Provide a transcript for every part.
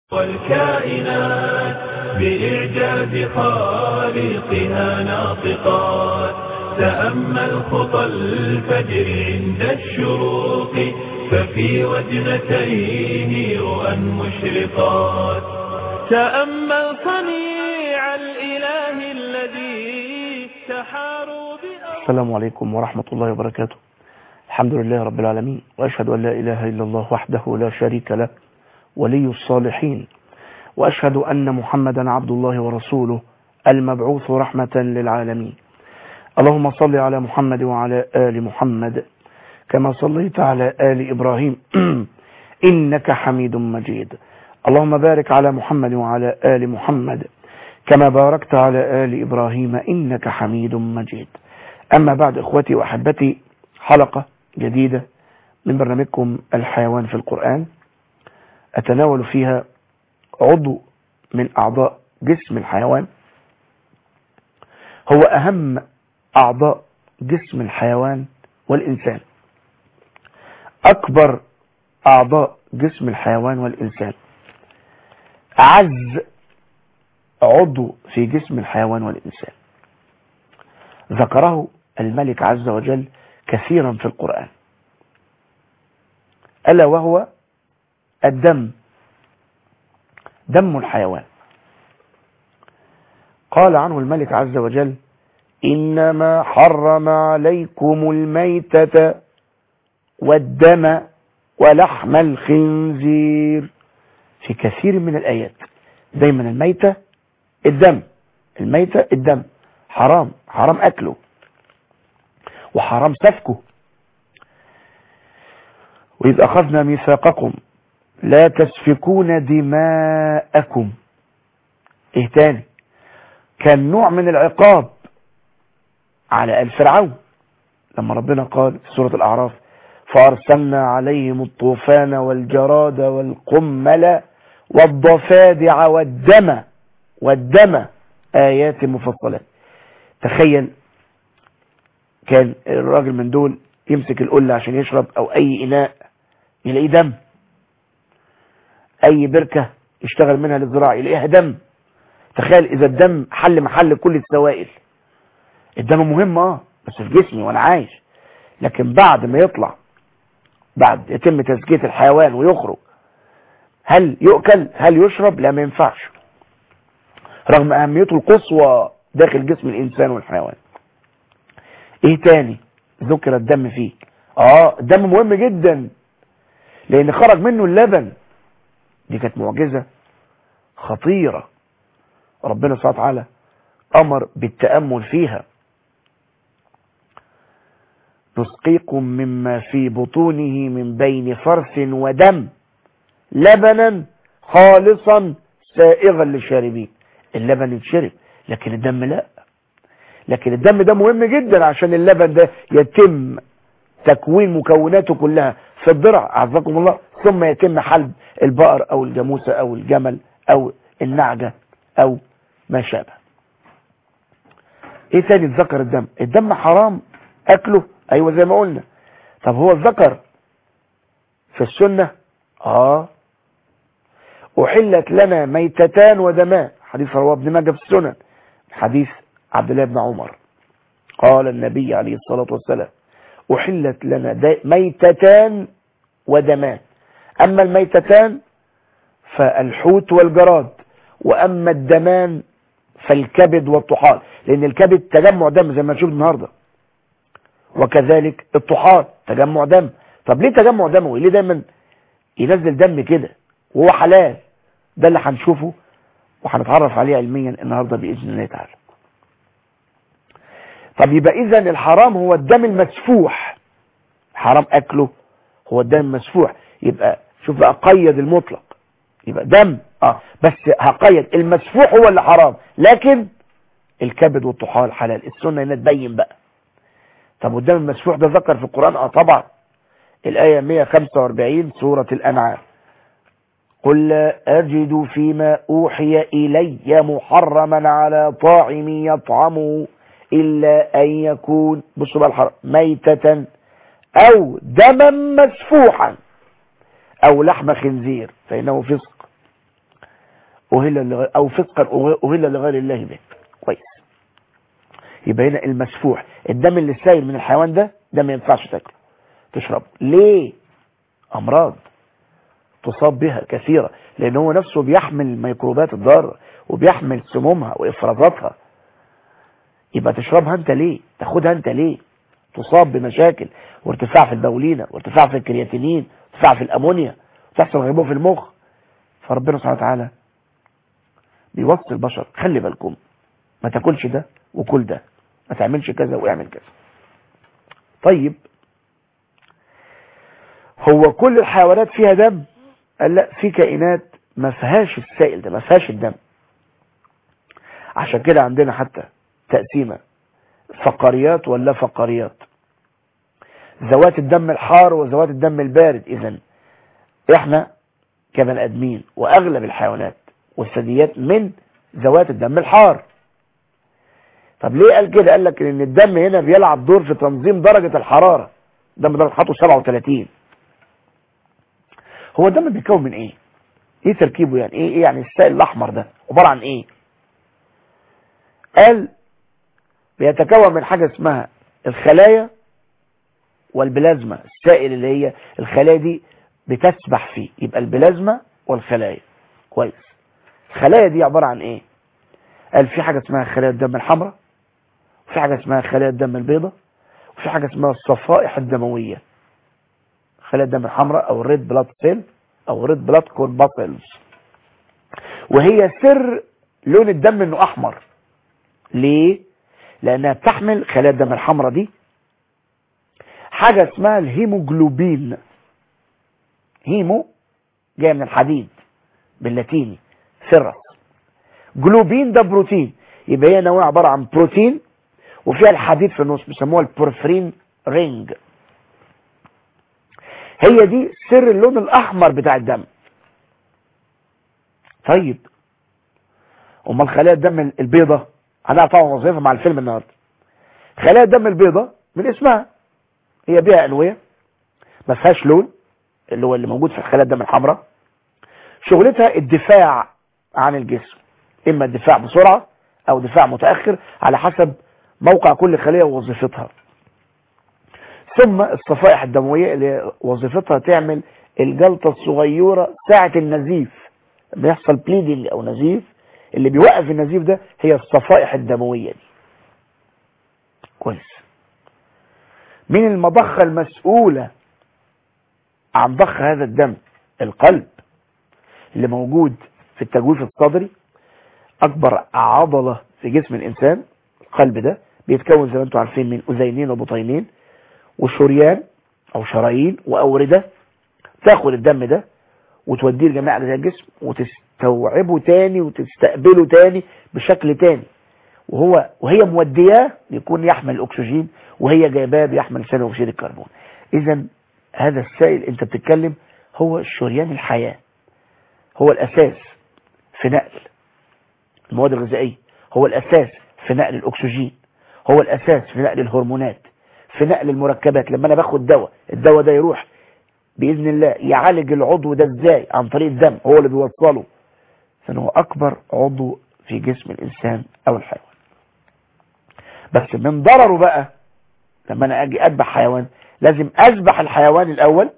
والكائنات بإعجاز خالقها ناطقات تأمل خطى الفجر عند الشروق ففي وجنتيه رؤى مشرقات تأمل صنيع الإله الذي تحاروا بأرض السلام عليكم ورحمة الله وبركاته الحمد لله رب العالمين وأشهد أن لا إله إلا الله وحده لا شريك له ولي الصالحين وأشهد أن محمدا عبد الله ورسوله المبعوث رحمة للعالمين اللهم صل على محمد وعلى آل محمد كما صليت على آل إبراهيم إنك حميد مجيد اللهم بارك على محمد وعلى آل محمد كما باركت على آل إبراهيم إنك حميد مجيد أما بعد إخوتي وأحبتي حلقة جديدة من برنامجكم الحيوان في القرآن أتناول فيها عضو من أعضاء جسم الحيوان هو أهم أعضاء جسم الحيوان والإنسان أكبر أعضاء جسم الحيوان والإنسان أعز عضو في جسم الحيوان والإنسان ذكره الملك عز وجل كثيرا في القرآن ألا وهو الدم دم الحيوان قال عنه الملك عز وجل إنما حرم عليكم الميتة والدم ولحم الخنزير في كثير من الآيات دايما الميتة الدم الميتة الدم حرام حرام أكله وحرام سفكه وإذ أخذنا ميثاقكم لا تسفكون دماءكم إيه تاني كان نوع من العقاب على آل فرعون لما ربنا قال في سورة الأعراف فأرسلنا عليهم الطوفان والجراد والقمل والضفادع والدم والدم آيات مفصلات تخيل كان الراجل من دول يمسك القلة عشان يشرب أو أي إناء يلاقيه دم أي بركة يشتغل منها للزراعة يلاقيها دم تخيل إذا الدم حل محل كل السوائل الدم مهم اه بس في جسمي وانا عايش لكن بعد ما يطلع بعد يتم تزكية الحيوان ويخرج هل يؤكل هل يشرب لا ما ينفعش رغم اهميته القصوى داخل جسم الانسان والحيوان ايه تاني ذكر الدم فيه اه الدم مهم جدا لان خرج منه اللبن دي كانت معجزة خطيرة ربنا سبحانه وتعالى امر بالتأمل فيها نسقيكم مما في بطونه من بين فرث ودم لبنا خالصا سائغا للشاربين اللبن يتشرب لكن الدم لا لكن الدم ده مهم جدا عشان اللبن ده يتم تكوين مكوناته كلها في الضرع اعزكم الله ثم يتم حلب البقر او الجاموسة او الجمل او النعجة او ما شابه ايه تاني ذكر الدم الدم حرام اكله ايوه زي ما قلنا طب هو الذكر في السنة اه احلت لنا ميتتان ودمان حديث رواه ابن ماجه في السنن حديث عبد الله بن عمر قال النبي عليه الصلاة والسلام احلت لنا ميتتان ودمان اما الميتتان فالحوت والجراد واما الدمان فالكبد والطحال لان الكبد تجمع دم زي ما نشوف النهارده وكذلك الطحال تجمع دم طب ليه تجمع دموي ليه دايما ينزل دم كده وهو حلال ده اللي هنشوفه وهنتعرف عليه علميا النهارده باذن الله تعالى طب يبقى اذا الحرام هو الدم المسفوح حرام اكله هو الدم المسفوح يبقى شوف بقى قيد المطلق يبقى دم اه بس هقيد المسفوح هو اللي حرام لكن الكبد والطحال حلال السنه هنا تبين بقى طب والدم المسفوح ده ذكر في القرآن اه طبعا الآية 145 سورة الأنعام قل لا أجد فيما أوحي إلي محرما على طاعم يطعمه إلا أن يكون بصوا بقى الحرام ميتة أو دما مسفوحا أو لحم خنزير فإنه فسق أهل لغير أو فسقا أهل لغير الله به كويس يبقى هنا المسفوح الدم اللي سايل من الحيوان ده ده ما ينفعش تاكله تشربه ليه أمراض تصاب بها كثيرة لأن هو نفسه بيحمل الميكروبات الضارة وبيحمل سمومها وإفرازاتها يبقى تشربها أنت ليه تاخدها أنت ليه تصاب بمشاكل وارتفاع في البولينة وارتفاع في الكرياتينين وارتفاع في الأمونيا وتحصل غيبوبة في المخ فربنا سبحانه وتعالى بيوصي البشر خلي بالكم ما تاكلش ده وكل ده ما تعملش كذا واعمل كذا طيب هو كل الحيوانات فيها دم قال لا في كائنات ما فيهاش السائل ده ما فيهاش الدم عشان كده عندنا حتى تقسيمه فقريات ولا فقريات ذوات الدم الحار وذوات الدم البارد اذا احنا كبني ادمين واغلب الحيوانات والثدييات من ذوات الدم الحار طب ليه قال كده قال لك ان الدم هنا بيلعب دور في تنظيم درجة الحرارة الدم درجة حاطه 37 هو الدم بيتكون من ايه ايه تركيبه يعني ايه, إيه يعني السائل الاحمر ده عبارة عن ايه قال بيتكون من حاجة اسمها الخلايا والبلازما السائل اللي هي الخلايا دي بتسبح فيه يبقى البلازما والخلايا كويس الخلايا دي عبارة عن ايه قال في حاجة اسمها خلايا الدم الحمراء وفي حاجة اسمها خلايا الدم البيضاء وفي حاجة اسمها الصفائح الدموية خلايا الدم الحمراء او الريد بلاد سيل او ريد بلاد كورباسلز وهي سر لون الدم انه احمر ليه لانها بتحمل خلايا الدم الحمراء دي حاجة اسمها الهيموجلوبين هيمو جاي من الحديد باللاتيني فيرس جلوبين ده بروتين يبقى هي نوع عبارة عن بروتين وفيها الحديد في النص بيسموها البورفرين رينج هي دي سر اللون الاحمر بتاع الدم طيب امال خلايا الدم البيضة هنعرف طبعا وظيفة مع الفيلم النهارده خلايا الدم البيضة من اسمها هي بيها انوية ما فيهاش لون اللي هو اللي موجود في خلايا الدم الحمراء شغلتها الدفاع عن الجسم اما الدفاع بسرعة او دفاع متأخر على حسب موقع كل خلية ووظيفتها ثم الصفائح الدموية اللي وظيفتها تعمل الجلطة الصغيرة ساعة النزيف لما يحصل بليدنج او نزيف اللي بيوقف النزيف ده هي الصفائح الدموية دي كويس من المضخة المسؤولة عن ضخ هذا الدم القلب اللي موجود في التجويف الصدري اكبر عضلة في جسم الانسان القلب ده بيتكون زي ما انتم عارفين من اذينين وبطينين وشريان او شرايين واوردة تاخد الدم ده وتوديه لجميع اجزاء الجسم وتستوعبه تاني وتستقبله تاني بشكل تاني وهو وهي مودياه يكون يحمل الاكسجين وهي جايباه بيحمل ثاني اكسيد الكربون اذا هذا السائل انت بتتكلم هو شريان الحياة هو الاساس في نقل المواد الغذائية هو الاساس في نقل الاكسجين هو الاساس في نقل الهرمونات في نقل المركبات لما انا باخد دواء الدواء ده يروح باذن الله يعالج العضو ده ازاي عن طريق الدم هو اللي بيوصله فهو اكبر عضو في جسم الانسان او الحيوان بس من ضرره بقى لما انا اجي اذبح حيوان لازم اذبح الحيوان الاول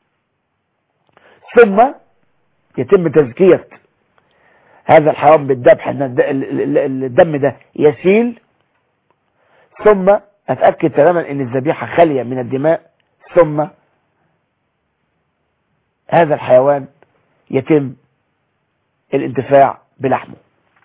ثم يتم تزكية هذا الحيوان بالذبح ان الدم ده يسيل ثم اتأكد تماما ان الذبيحة خالية من الدماء ثم هذا الحيوان يتم الانتفاع بلحمه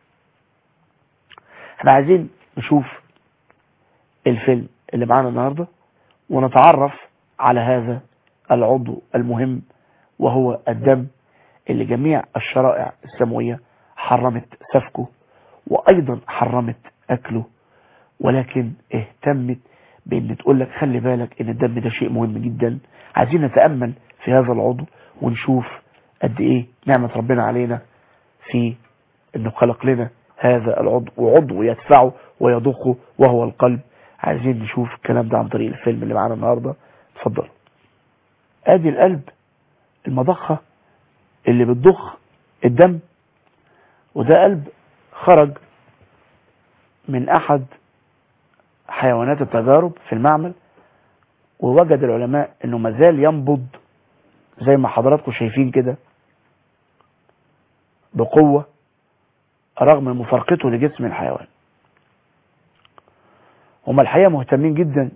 احنا عايزين نشوف الفيلم اللي معانا النهاردة ونتعرف على هذا العضو المهم وهو الدم اللي جميع الشرائع السماوية حرمت سفكه وأيضا حرمت أكله ولكن اهتمت بأن تقول لك خلي بالك أن الدم ده شيء مهم جدا عايزين نتأمل في هذا العضو ونشوف قد إيه نعمة ربنا علينا في أنه خلق لنا هذا العضو وعضو يدفعه ويضخه وهو القلب عايزين نشوف الكلام ده عن طريق الفيلم اللي معانا النهاردة اتفضل ادي القلب المضخة اللي بتضخ الدم وده قلب خرج من احد حيوانات التجارب في المعمل ووجد العلماء انه مازال ينبض زي ما حضراتكم شايفين كده بقوة رغم مفارقته لجسم الحيوان هم الحقيقة مهتمين جدا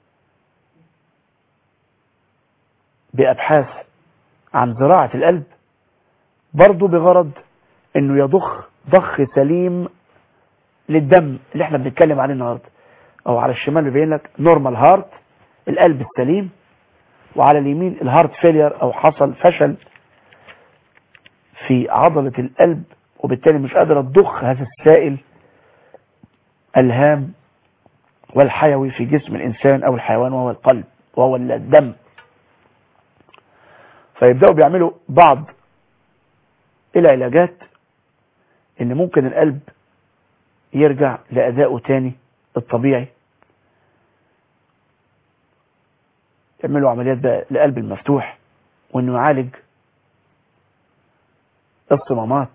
بأبحاث عن زراعة القلب برضو بغرض انه يضخ ضخ سليم للدم اللي احنا بنتكلم عليه النهارده او على الشمال بيبين لك نورمال هارت القلب السليم وعلى اليمين الهارت فيلير او حصل فشل في عضلة القلب وبالتالي مش قادرة تضخ هذا السائل الهام والحيوي في جسم الإنسان أو الحيوان وهو القلب وهو الدم فيبدأوا بيعملوا بعض العلاجات ان ممكن القلب يرجع لأدائه تاني الطبيعي يعملوا عمليات بقى لقلب المفتوح وانه يعالج الصمامات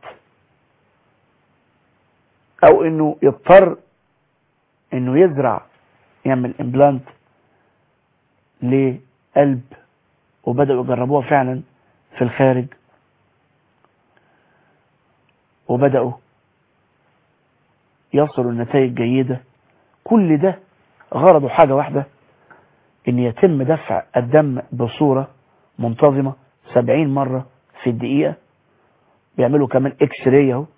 او انه يضطر انه يزرع يعمل امبلانت لقلب وبدأوا يجربوها فعلا في الخارج وبدأوا يصلوا لنتائج جيدة كل ده غرضه حاجة واحدة ان يتم دفع الدم بصورة منتظمة سبعين مرة في الدقيقة بيعملوا كمان اكس راي اهو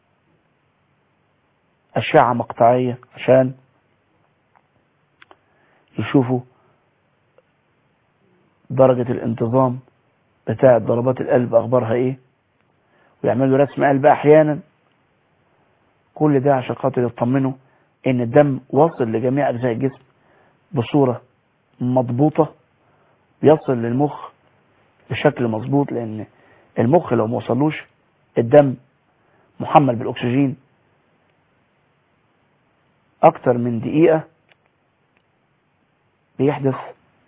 اشعة مقطعية عشان يشوفوا درجة الانتظام بتاعة ضربات القلب اخبارها ايه ويعملوا رسم قلب احيانا كل ده عشان خاطر يطمنوا ان الدم واصل لجميع اجزاء الجسم بصورة مضبوطة يصل للمخ بشكل مظبوط لان المخ لو ما وصلوش الدم محمل بالاكسجين اكتر من دقيقة بيحدث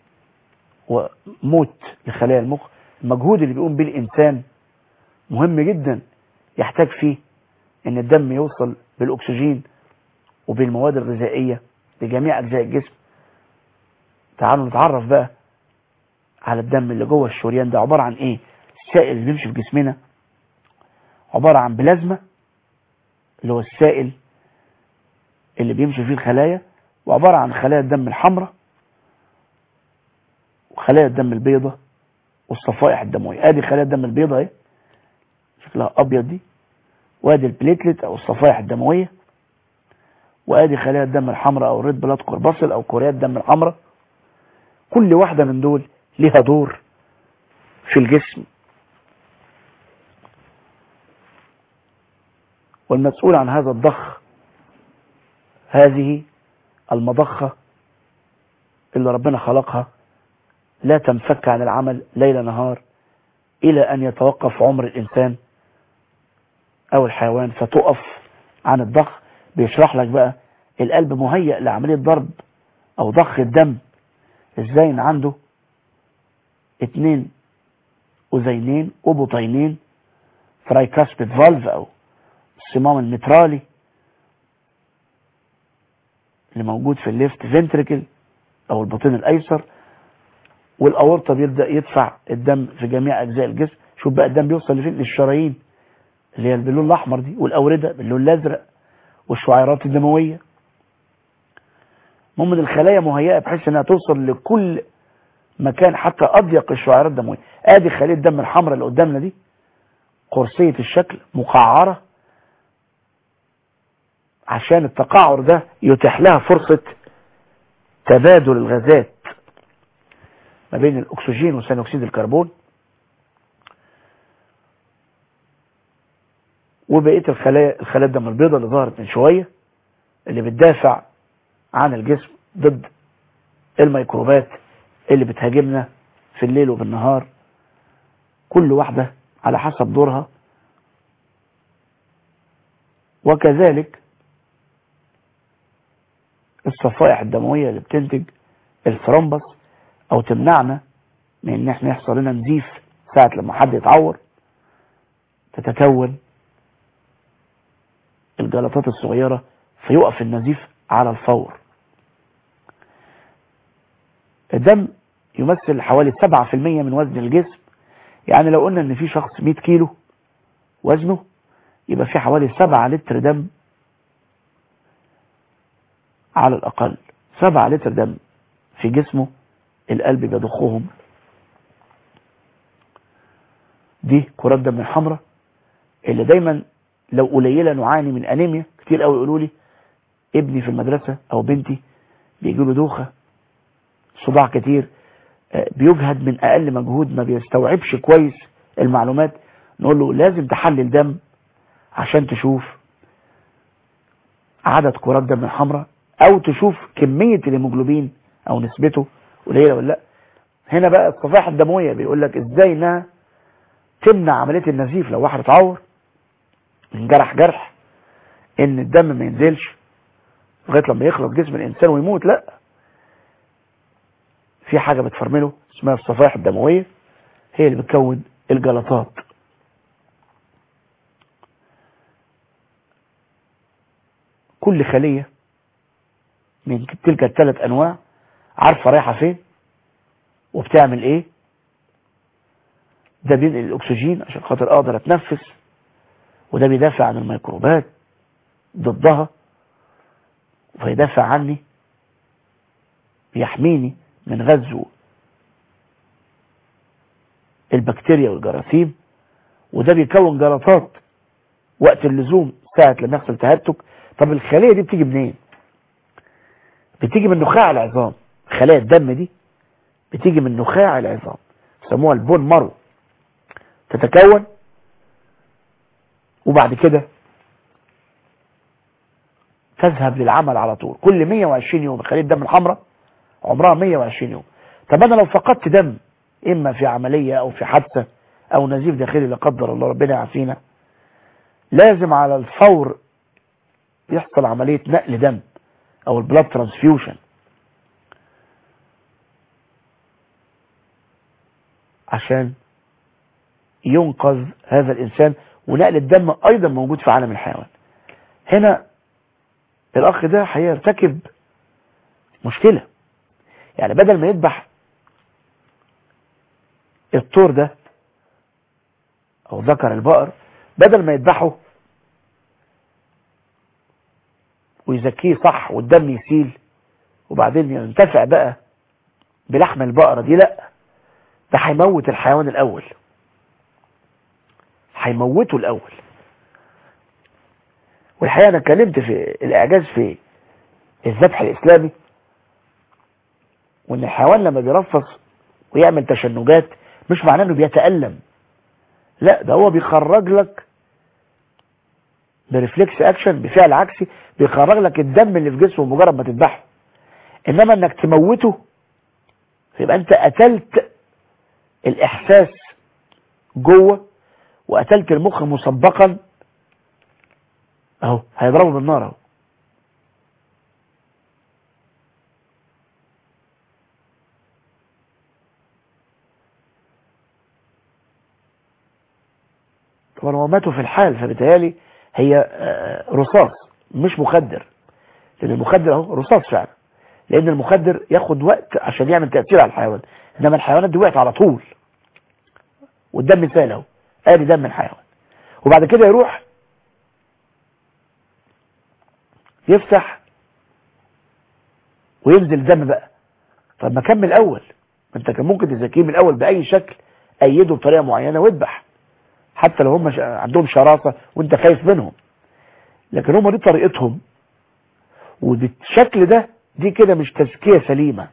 وموت لخلايا المخ المجهود اللي بيقوم به الانسان مهم جدا يحتاج فيه ان الدم يوصل بالاكسجين وبالمواد الغذائية لجميع اجزاء الجسم تعالوا نتعرف بقى على الدم اللي جوه الشريان ده عبارة عن ايه السائل اللي بيمشي في جسمنا عبارة عن بلازما اللي هو السائل اللي بيمشي فيه الخلايا وعبارة عن خلايا الدم الحمراء وخلايا الدم البيضاء والصفائح الدموية ادي خلايا الدم البيضاء اهي شكلها ابيض دي وادي البليتلت او الصفائح الدموية وادي خلايا الدم الحمراء او ريد بلاد كورباسل او كوريات الدم الحمراء كل واحدة من دول ليها دور في الجسم والمسؤول عن هذا الضخ هذه المضخة اللي ربنا خلقها لا تنفك عن العمل ليل نهار إلى أن يتوقف عمر الإنسان أو الحيوان فتقف عن الضخ بيشرح لك بقى القلب مهيأ لعملية ضرب أو ضخ الدم إزاي إن عنده اتنين أذينين وبطينين ترايكاسبيد فالف أو الصمام المترالي اللي موجود في الليفت فنتريكل او البطين الايسر والاورطه بيبدا يدفع الدم في جميع اجزاء الجسم شوف بقى الدم بيوصل لفين للشرايين اللي هي باللون الاحمر دي والاورده باللون الازرق والشعيرات الدمويه المهم الخلايا مهيئه بحيث انها توصل لكل مكان حتى اضيق الشعيرات الدمويه ادي خليه الدم الحمراء اللي قدامنا دي قرصيه الشكل مقعره عشان التقعر ده يتيح لها فرصة تبادل الغازات ما بين الأكسجين وثاني أكسيد الكربون وبقية الخلايا الخلايا الدم البيضاء اللي ظهرت من شوية اللي بتدافع عن الجسم ضد الميكروبات اللي بتهاجمنا في الليل وبالنهار كل واحدة على حسب دورها وكذلك الصفائح الدموية اللي بتنتج الثرومبس او تمنعنا من ان احنا يحصل لنا نزيف ساعة لما حد يتعور تتكون الجلطات الصغيرة فيقف النزيف على الفور الدم يمثل حوالي 7% من وزن الجسم يعني لو قلنا ان في شخص 100 كيلو وزنه يبقى في حوالي 7 لتر دم على الأقل 7 لتر دم في جسمه القلب بيضخهم دي كرات دم الحمراء اللي دايما لو قليله نعاني من انيميا كتير قوي يقولوا لي ابني في المدرسه او بنتي بيجي له دوخه صداع كتير بيجهد من اقل مجهود ما بيستوعبش كويس المعلومات نقول له لازم تحلل دم عشان تشوف عدد كرات دم الحمراء او تشوف كميه الهيموجلوبين او نسبته قليله ولا لا هنا بقى الصفائح الدمويه بيقول لك ازاي انها تمنع عمليه النزيف لو واحد اتعور انجرح جرح ان الدم ما ينزلش لغايه لما يخلط جسم الانسان ويموت لا في حاجه بتفرمله اسمها الصفائح الدمويه هي اللي بتكون الجلطات كل خليه من تلك الثلاث انواع عارفه رايحه فين وبتعمل ايه ده بينقل الاكسجين عشان خاطر اقدر اتنفس وده بيدافع عن الميكروبات ضدها فيدافع عني بيحميني من غزو البكتيريا والجراثيم وده بيكون جلطات وقت اللزوم ساعة لما يحصل تهتك طب الخلية دي بتيجي منين بتيجي من نخاع العظام خلايا الدم دي بتيجي من نخاع العظام يسموها البون مرو تتكون وبعد كده تذهب للعمل على طول كل 120 يوم خلية الدم الحمراء عمرها 120 يوم طب انا لو فقدت دم اما في عملية او في حادثة او نزيف داخلي لا قدر الله ربنا يعافينا لازم على الفور يحصل عملية نقل دم او البلاد ترانسفيوشن عشان ينقذ هذا الانسان ونقل الدم ايضا موجود في عالم الحيوان هنا الاخ ده هيرتكب مشكلة يعني بدل ما يذبح الطور ده او ذكر البقر بدل ما يذبحه ويزكيه صح والدم يسيل وبعدين ينتفع بقى بلحم البقرة دي لا ده هيموت الحيوان الاول هيموته الاول والحقيقة انا اتكلمت في الاعجاز في الذبح الاسلامي وان الحيوان لما بيرفص ويعمل تشنجات مش معناه انه بيتألم لا ده هو بيخرج لك بريفلكس اكشن بفعل عكسي بيخرج لك الدم اللي في جسمه مجرد ما تذبحه انما انك تموته يبقى انت قتلت الاحساس جوه وقتلت المخ مسبقا اهو هيضربه بالنار اهو طبعا هو ماتوا في الحال فبالتالي هي رصاص مش مخدر لان المخدر اهو رصاص فعلا لان المخدر ياخد وقت عشان يعمل تأثير على الحيوان انما الحيوانات دي وقت على طول والدم سال اهو ادي دم الحيوان وبعد كده يروح يفتح وينزل دم بقى طب ما كمل الاول ما انت كان ممكن تزكيه من الاول باي شكل ايده بطريقه معينه واذبح حتى لو هم عندهم شراسه وانت خايف منهم لكن هم دي طريقتهم وبالشكل ده دي كده مش تزكيه سليمه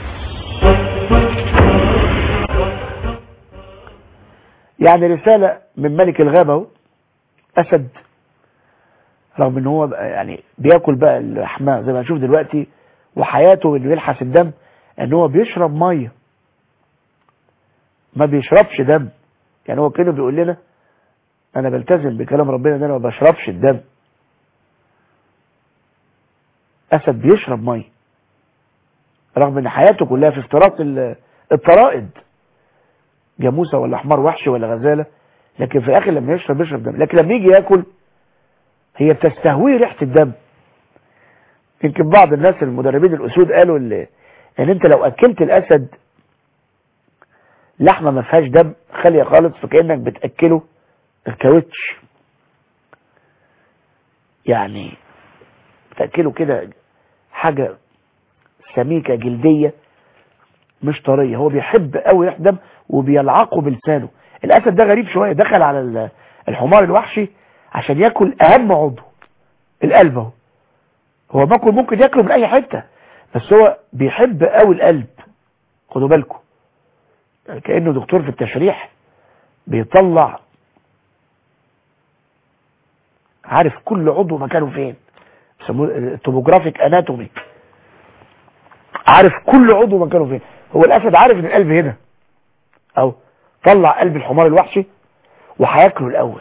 يعني رسالة من ملك الغابة أسد رغم ان هو يعني بياكل بقى اللحمة زي ما نشوف دلوقتي وحياته اللي بيلحس الدم ان هو بيشرب مية ما بيشربش دم يعني هو كده بيقول لنا انا بلتزم بكلام ربنا ان انا ما بشربش الدم اسد بيشرب مية رغم ان حياته كلها في افتراس الطرائد جاموسة ولا حمار وحشي ولا غزالة لكن في الاخر لما يشرب يشرب دم لكن لما يجي ياكل هي بتستهوي ريحة الدم يمكن بعض الناس المدربين الاسود قالوا اللي ان انت لو اكلت الاسد لحمة ما فيهاش دم خالية خالص فكأنك بتأكله الكاوتش يعني بتأكله كده حاجة سميكة جلدية مش طرية هو بيحب قوي ريح دم وبيلعقه بلسانه الاسد ده غريب شوية دخل على الحمار الوحشي عشان ياكل اهم عضو القلب اهو هو باكل ممكن ياكله من اي حتة بس هو بيحب قوي القلب خدوا بالكم يعني كأنه دكتور في التشريح بيطلع عارف كل عضو مكانه فين بيسموه التوبوجرافيك اناتومي عارف كل عضو مكانه فين هو الاسد عارف ان القلب هنا او طلع قلب الحمار الوحشي وهياكله الاول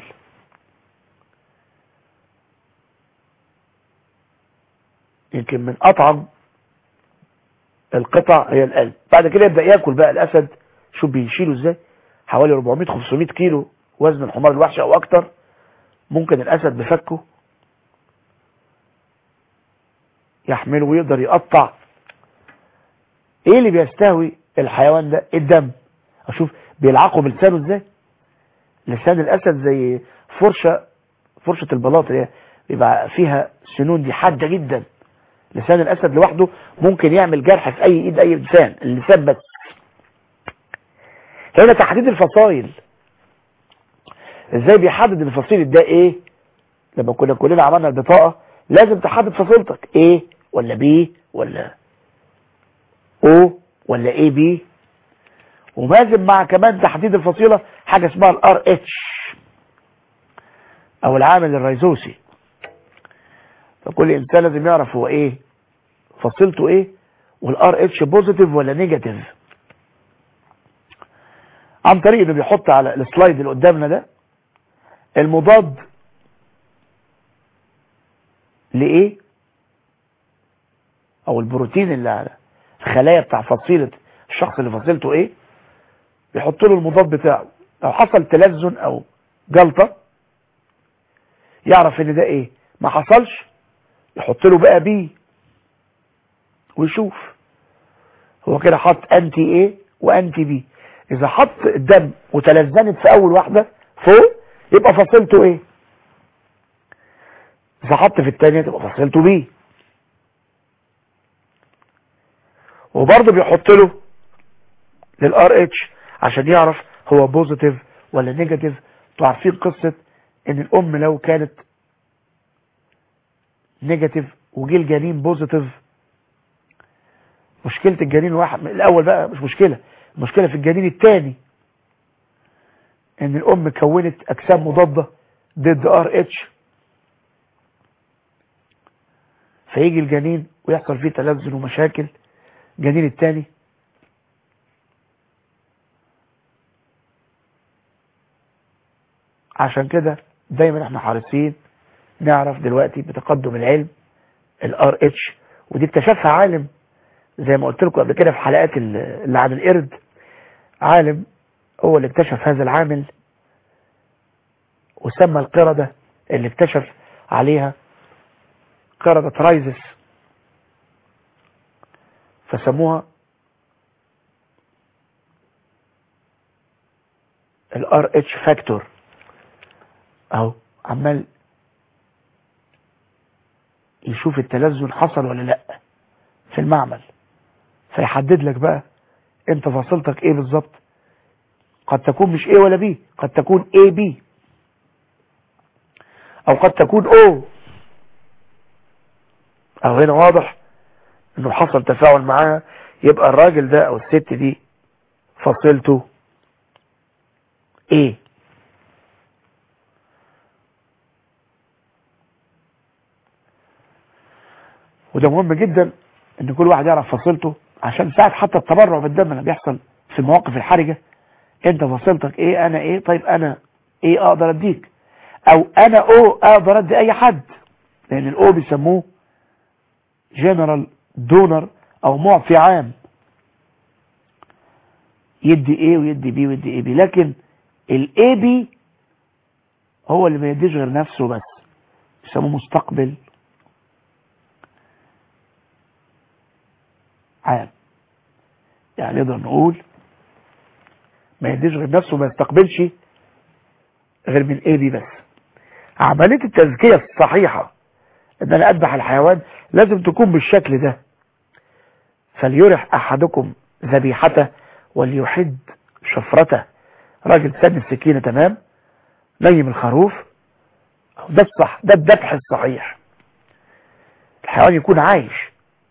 يمكن من اطعم القطع هي القلب بعد كده يبدأ ياكل بقى الاسد شوف بيشيله ازاي حوالي 400 500 كيلو وزن الحمار الوحشي او اكتر ممكن الاسد بفكه يحمله ويقدر يقطع ايه اللي بيستهوي الحيوان ده الدم اشوف بيلعقه بلسانه ازاي لسان الاسد زي فرشة فرشة البلاط اللي بيبقى فيها سنون دي حادة جدا لسان الاسد لوحده ممكن يعمل جرح في اي ايد اي انسان اللسان بس هنا تحديد الفصائل ازاي بيحدد الفصيل ده ايه لما كنا كلنا عملنا البطاقة لازم تحدد فصيلتك ايه ولا بي ولا او ولا اي بي ومازم مع كمان تحديد الفصيلة حاجة اسمها الار اتش او العامل الريزوسي فكل انسان لازم يعرف هو ايه فصيلته ايه والار اتش بوزيتيف ولا نيجاتيف عن طريق انه بيحط على السلايد اللي قدامنا ده المضاد لايه او البروتين اللي على الخلايا بتاع فصيلة الشخص اللي فصيلته ايه يحط له المضاد بتاعه لو حصل تلزن او جلطة يعرف ان ده ايه ما حصلش يحط له بقى بي ويشوف هو كده حط انتي ايه وانتي بي اذا حط الدم وتلزنت في اول واحدة فوق يبقى فصيلته ايه اذا حط في التانية تبقى فصيلته بي وبرضه بيحط له للار اتش عشان يعرف هو بوزيتيف ولا نيجاتيف انتوا عارفين قصة ان الام لو كانت نيجاتيف وجي الجنين بوزيتيف مشكلة الجنين واحد الاول بقى مش مشكلة المشكلة في الجنين الثاني ان الام كونت اجسام مضادة ضد ار اتش فيجي الجنين ويحصل فيه تلزن ومشاكل الجنين الثاني عشان كده دايما احنا حريصين نعرف دلوقتي بتقدم العلم الار اتش ودي اكتشفها عالم زي ما قلت لكم قبل كده في حلقات اللي عن القرد عالم هو اللي اكتشف هذا العامل وسمى القردة اللي اكتشف عليها قردة رايزس فسموها الار اتش فاكتور اهو عمال يشوف التلزن حصل ولا لا في المعمل فيحدد لك بقى انت فاصلتك ايه بالظبط قد تكون مش ايه ولا بي قد تكون اي بي او قد تكون او او هنا واضح انه حصل تفاعل معاها يبقى الراجل ده او الست دي فصيلته ايه وده مهم جدا ان كل واحد يعرف فصيلته عشان ساعة حتى التبرع بالدم اللي بيحصل في المواقف الحرجة انت فصيلتك ايه انا ايه طيب انا ايه اقدر اديك او انا او اقدر ادي اي حد لان الاو بيسموه جنرال دونر او معطي عام يدي ايه ويدي بي ويدي ايه بي لكن الاي بي هو اللي ما يديش غير نفسه بس يسموه مستقبل عام يعني نقدر نقول ما يديش غير نفسه ما يستقبلش غير من ايه دي بس عملية التزكية الصحيحة ان انا اذبح الحيوان لازم تكون بالشكل ده فليرح احدكم ذبيحته وليحد شفرته راجل سن السكينة تمام نيم الخروف ده الصح ده الذبح الصحيح الحيوان يكون عايش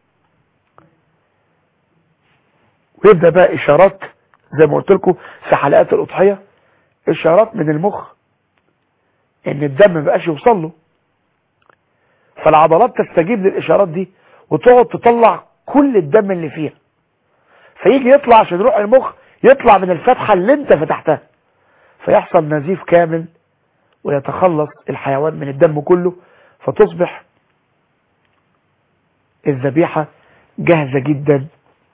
ويبدأ بقى اشارات زي ما قلت لكم في حلقات الاضحية اشارات من المخ ان الدم مبقاش يوصل له فالعضلات تستجيب للاشارات دي وتقعد تطلع كل الدم اللي فيها فيجي يطلع عشان يروح المخ يطلع من الفتحة اللي انت فتحتها فيحصل نزيف كامل ويتخلص الحيوان من الدم كله فتصبح الذبيحة جاهزة جدا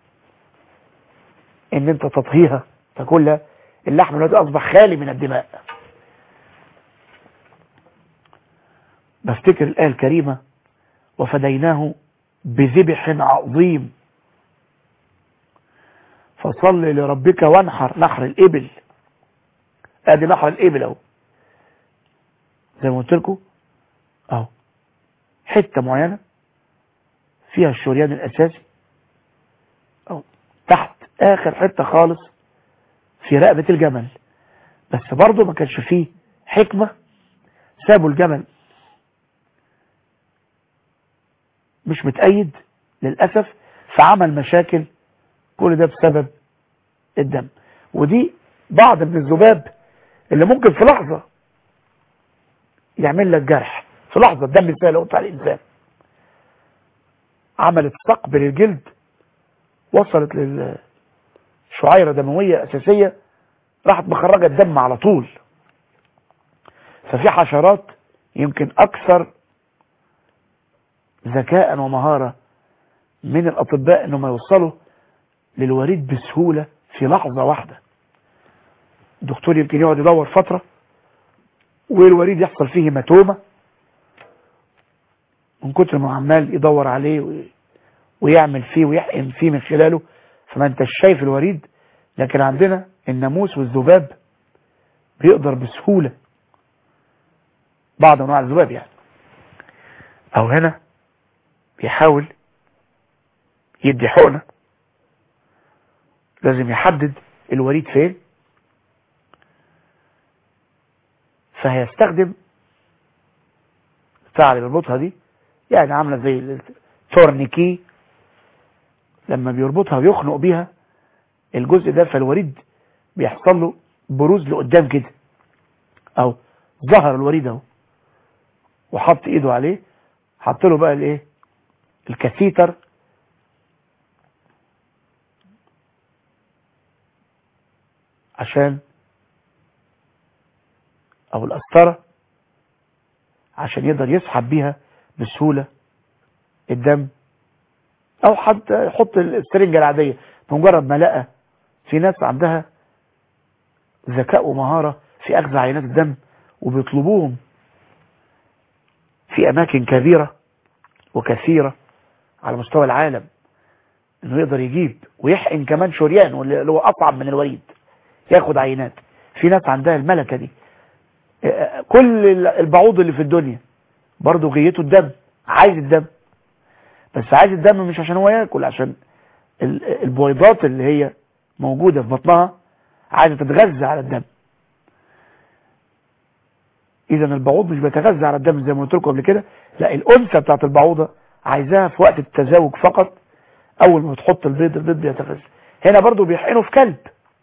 ان انت تطهيها تاكلها اللحم دلوقتي اصبح خالي من الدماء بفتكر الآية الكريمة وفديناه بذبح عظيم فصل لربك وانحر نحر الإبل ادي نحر الإبل اهو زي ما قلت لكم اهو حتة معينة فيها الشريان الأساسي اهو تحت آخر حتة خالص في رقبة الجمل بس برضه ما كانش فيه حكمة سابوا الجمل مش متأيد للأسف فعمل مشاكل كل ده بسبب الدم ودي بعض من الذباب اللي ممكن في لحظة يعمل لك جرح في لحظة الدم ازاي لو على الإنسان عملت ثقب للجلد وصلت للشعيرة دموية أساسية راحت مخرجة الدم على طول ففي حشرات يمكن أكثر ذكاء ومهارة من الأطباء أنهم يوصلوا للوريد بسهولة في لحظة واحدة الدكتور يمكن يقعد يدور فترة والوريد يحصل فيه هيماتومة من كتر ما عمال يدور عليه ويعمل فيه ويحقن فيه من خلاله فما انت شايف الوريد لكن عندنا الناموس والذباب بيقدر بسهولة بعض انواع الذباب يعني او هنا بيحاول يدي حقنة لازم يحدد الوريد فين فهيستخدم بتاع اللي بيربطها دي يعني عاملة زي التورنيكي لما بيربطها بيخنق بيها الجزء ده فالوريد بيحصل له بروز لقدام كده او ظهر الوريد اهو وحط ايده عليه حط له بقى الايه الكثيتر عشان او القسطره عشان يقدر يسحب بيها بسهولة الدم او حتى يحط السرنجة العادية بمجرد ما لقى في ناس عندها ذكاء ومهارة في اخذ عينات الدم وبيطلبوهم في اماكن كبيرة وكثيرة على مستوى العالم انه يقدر يجيب ويحقن كمان شريان اللي هو اصعب من الوريد ياخد عينات في ناس عندها الملكة دي كل البعوض اللي في الدنيا برضه غيته الدم عايز الدم بس عايز الدم مش عشان هو ياكل عشان البويضات اللي هي موجودة في بطنها عايزة تتغذى على الدم اذا البعوض مش بيتغذى على الدم زي ما قلت لكم قبل كده لا الانثى بتاعت البعوضة عايزاها في وقت التزاوج فقط اول ما تحط البيض البيض بيتغذى هنا برضه بيحقنوا في كلب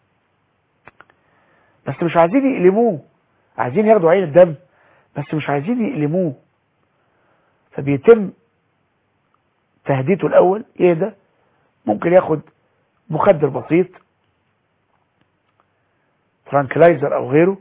بس مش عايزين يقلموه عايزين ياخدوا عين الدم بس مش عايزين يقلموه فبيتم تهديته الاول يهدى ممكن ياخد مخدر بسيط فرانكلايزر او غيره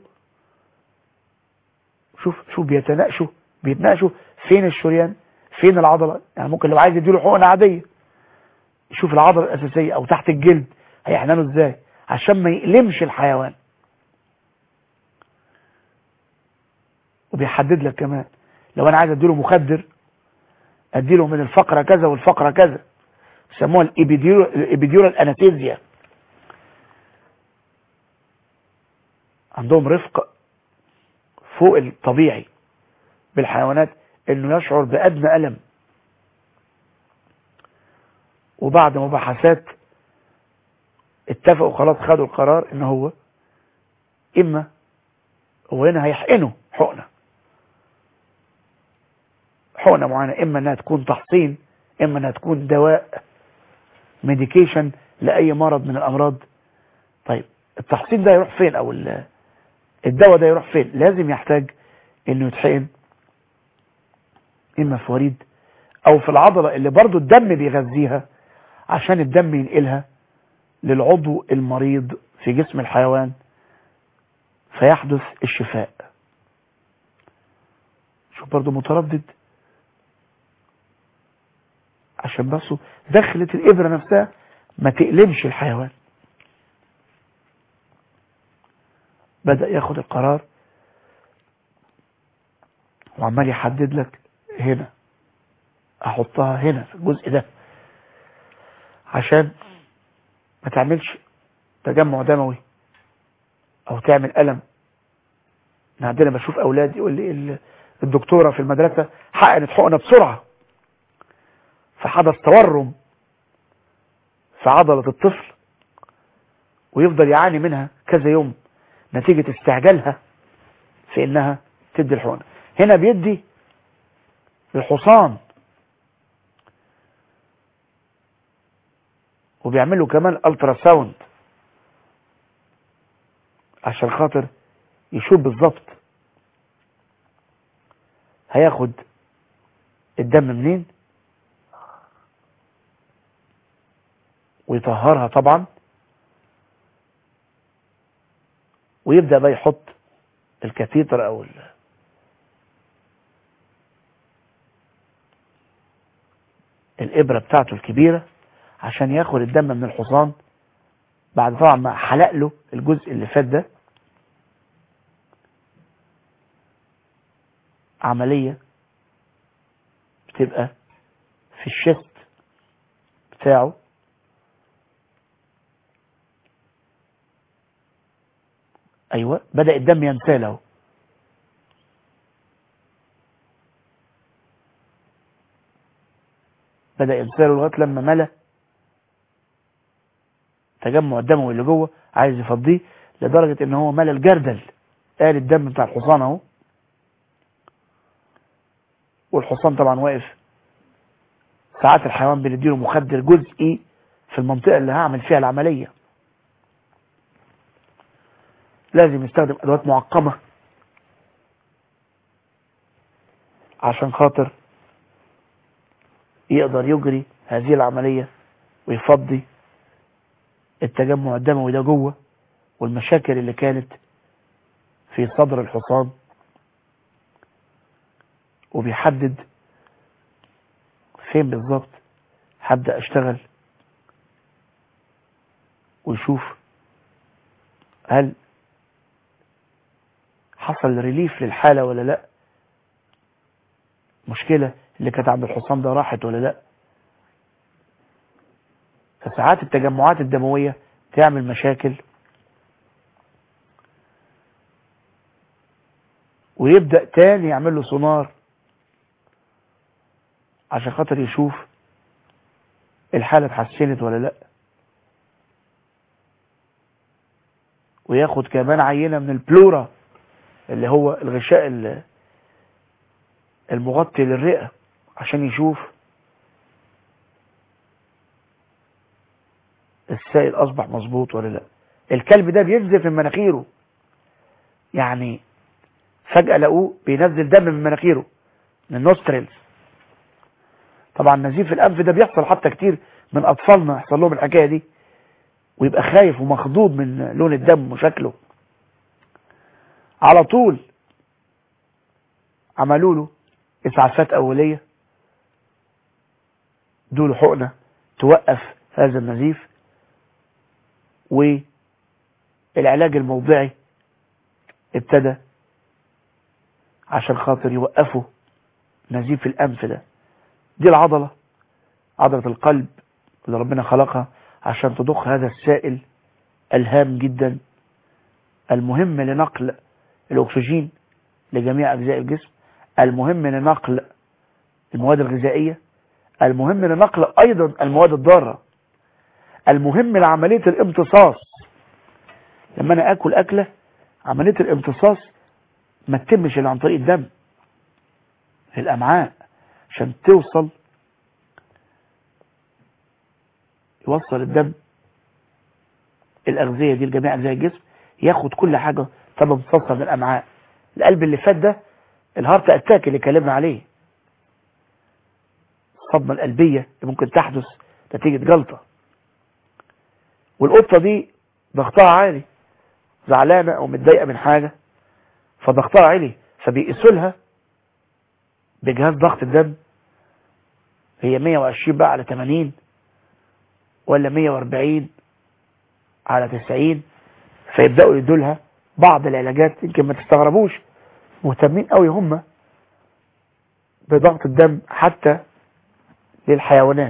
شوف شوف بيتناقشوا بيتناقشوا فين الشريان فين العضلة يعني ممكن لو عايز يديله حقنة عادية يشوف العضلة الأساسية أو تحت الجلد هيحنانه ازاي عشان ما يقلمش الحيوان وبيحدد لك كمان لو انا عايز اديله مخدر اديله من الفقرة كذا والفقرة كذا يسموها الابيديورال انستيزيا عندهم رفق فوق الطبيعي بالحيوانات انه يشعر بادنى الم وبعد مباحثات اتفقوا خلاص خدوا القرار ان هو اما هو هنا هيحقنه حقنه حقنه معينه اما انها تكون تحصين اما انها تكون دواء ميديكيشن لاي مرض من الامراض طيب التحصين ده يروح فين او الدواء ده يروح فين لازم يحتاج انه يتحقن اما في وريد او في العضلة اللي برضو الدم بيغذيها عشان الدم ينقلها للعضو المريض في جسم الحيوان فيحدث الشفاء شوف برضو متردد عشان بس دخلت الإبرة نفسها ما تقلمش الحيوان بدأ ياخد القرار وعمال يحدد لك هنا احطها هنا في الجزء ده عشان ما تعملش تجمع دموي او تعمل الم انا عندنا بشوف اولاد يقول لي الدكتوره في المدرسه حقنت حقنه بسرعه فحدث تورم في عضله الطفل ويفضل يعاني منها كذا يوم نتيجه استعجالها في انها تدي الحقنه هنا بيدي الحصان وبيعملوا كمان الترا ساوند عشان خاطر يشوف بالظبط هياخد الدم منين ويطهرها طبعا ويبدأ بقى يحط الكثيتر او ال الإبرة بتاعته الكبيرة عشان ياخد الدم من الحصان بعد طبعا ما حلق له الجزء اللي فات ده عملية بتبقى في الشست بتاعه ايوه بدأ الدم ينسال اهو بدأ ينساله لغاية لما ملا تجمع الدموي اللي جوه عايز يفضيه لدرجة ان هو ملا الجردل قال الدم بتاع الحصان اهو والحصان طبعا واقف ساعات الحيوان بنديله مخدر جزئي في المنطقة اللي هعمل فيها العملية لازم يستخدم ادوات معقمة عشان خاطر يقدر يجري هذه العملية ويفضي التجمع الدموي ده جوه والمشاكل اللي كانت في صدر الحصان وبيحدد فين بالظبط هبدأ اشتغل ويشوف هل حصل ريليف للحالة ولا لا مشكلة اللي كانت عند الحصان ده راحت ولا لا فساعات التجمعات الدموية تعمل مشاكل ويبدأ تاني يعمل له سونار عشان خاطر يشوف الحالة اتحسنت ولا لا وياخد كمان عينة من البلورا اللي هو الغشاء المغطي للرئة عشان يشوف السائل اصبح مظبوط ولا لا الكلب ده بينزف من مناخيره يعني فجأة لقوه بينزل دم من مناخيره من النوستريلز طبعا نزيف الانف ده بيحصل حتى كتير من اطفالنا يحصل لهم الحكايه دي ويبقى خايف ومخضوض من لون الدم وشكله على طول عملوا له اسعافات اوليه دول حقنه توقف هذا النزيف والعلاج الموضعي ابتدى عشان خاطر يوقفوا نزيف الأنف ده دي العضلة عضلة القلب اللي ربنا خلقها عشان تضخ هذا السائل الهام جدا المهم لنقل الأكسجين لجميع أجزاء الجسم المهم لنقل المواد الغذائية المهم لنقل أيضا المواد الضارة المهم لعملية الامتصاص لما أنا أكل أكلة عملية الامتصاص ما تتمش إلا عن طريق الدم في الأمعاء عشان توصل يوصل الدم الأغذية دي لجميع أجزاء الجسم ياخد كل حاجة تم امتصاصها من الأمعاء القلب اللي فات ده الهارت أتاك اللي كلمنا عليه الصدمة القلبية اللي ممكن تحدث نتيجة جلطة والقطة دي ضغطها عالي زعلانة أو متضايقة من حاجة فضغطها عالي فبيقيسوا لها بجهاز ضغط الدم هي 120 بقى على 80 ولا 140 على 90 فيبدأوا يدوا لها بعض العلاجات يمكن ما تستغربوش مهتمين قوي هم بضغط الدم حتى للحيوانات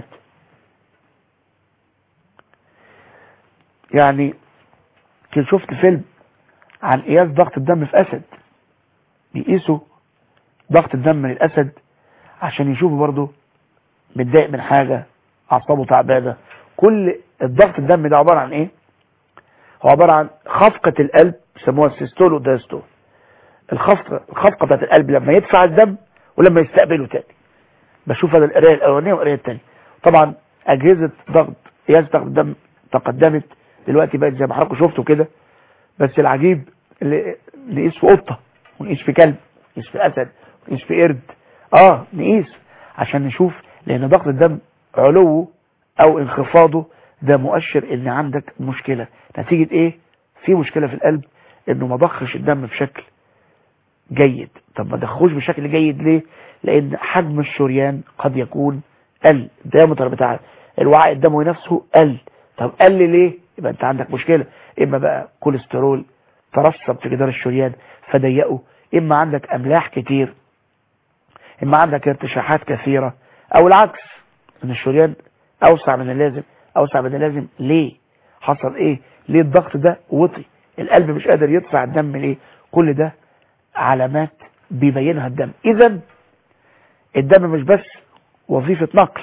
يعني كنت شفت فيلم عن قياس ضغط الدم في أسد بيقيسوا ضغط الدم من الأسد عشان يشوفوا برضه متضايق من حاجة أعصابه تعبانة كل الضغط الدم ده عبارة عن إيه؟ هو عبارة عن خفقة القلب يسموها السيستول والدايستول الخفقة الخفقة بتاعت القلب لما يدفع الدم ولما يستقبله تاني بشوف هذا القرايه الاولانيه والقرايه الثانيه طبعا اجهزه ضغط قياس ضغط الدم تقدمت دلوقتي بقت زي ما حضراتكم شفتوا كده بس العجيب اللي نقيس في قطه ونقيس في كلب نقيس في اسد ونقيس في قرد اه نقيس عشان نشوف لان ضغط الدم علوه او انخفاضه ده مؤشر ان عندك مشكله نتيجه ايه في مشكله في القلب انه ما ضخش الدم بشكل جيد طب ما ضخوش بشكل جيد ليه لان حجم الشريان قد يكون قل الديامتر بتاع الوعاء الدموي نفسه قل طب قل ليه يبقى انت عندك مشكلة اما بقى كوليسترول ترسب في جدار الشريان فضيقه اما عندك املاح كتير اما عندك ارتشاحات كثيرة او العكس ان الشريان اوسع من اللازم اوسع من اللازم ليه حصل ايه ليه الضغط ده وطي القلب مش قادر يدفع الدم ليه كل ده علامات بيبينها الدم اذا الدم مش بس وظيفة نقل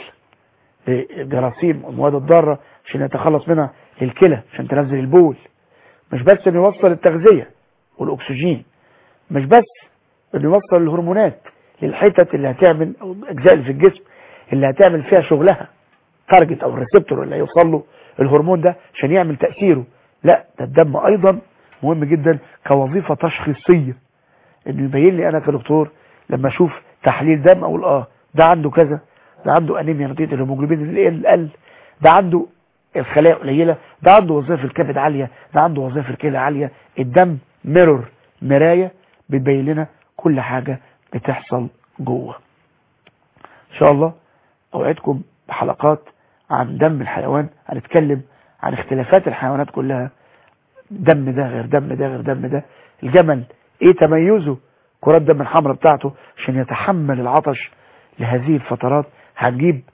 لجراثيم والمواد الضارة عشان يتخلص منها للكلى عشان تنزل البول مش بس انه يوصل التغذية والاكسجين مش بس انه يوصل الهرمونات للحتت اللي هتعمل او الاجزاء اللي في الجسم اللي هتعمل فيها شغلها تارجت او الريسبتور اللي هيوصل له الهرمون ده عشان يعمل تأثيره لا ده الدم ايضا مهم جدا كوظيفة تشخيصية انه يبين لي انا كدكتور لما اشوف تحليل دم اقول اه ده عنده كذا ده عنده انيميا نتيجه الهيموجلوبين اللي قل ده عنده الخلايا قليله ده عنده وظائف الكبد عاليه ده عنده وظائف الكلى عاليه الدم ميرور مرايه بتبين لنا كل حاجه بتحصل جوه ان شاء الله اوعدكم بحلقات عن دم الحيوان هنتكلم عن اختلافات الحيوانات كلها دم ده غير دم ده غير دم ده الجمل ايه تميزه كرات دم الحمراء بتاعته عشان يتحمل العطش لهذه الفترات هنجيب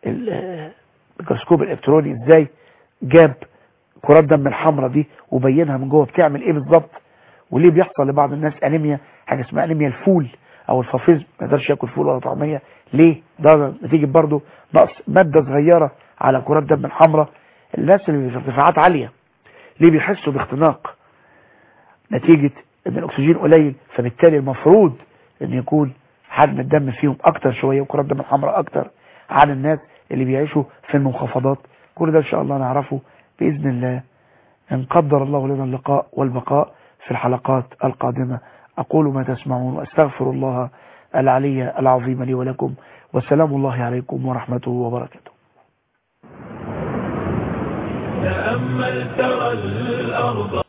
الميكروسكوب الالكتروني ازاي جاب كرات دم الحمراء دي وبينها من جوه بتعمل ايه بالظبط وليه بيحصل لبعض الناس انيميا حاجه اسمها انيميا الفول او الفافيز ما يقدرش ياكل فول ولا طعميه ليه ده نتيجه برضه نقص ماده صغيره على كرات دم الحمراء الناس اللي في ارتفاعات عاليه ليه بيحسوا باختناق نتيجه ان الاكسجين قليل فبالتالي المفروض ان يكون حجم الدم فيهم اكتر شوية وكرات الدم الحمراء اكتر عن الناس اللي بيعيشوا في المنخفضات كل ده ان شاء الله نعرفه باذن الله ان قدر الله لنا اللقاء والبقاء في الحلقات القادمة اقول ما تسمعون واستغفر الله العلي العظيم لي ولكم والسلام الله عليكم ورحمته وبركاته تأمل ترى الأرض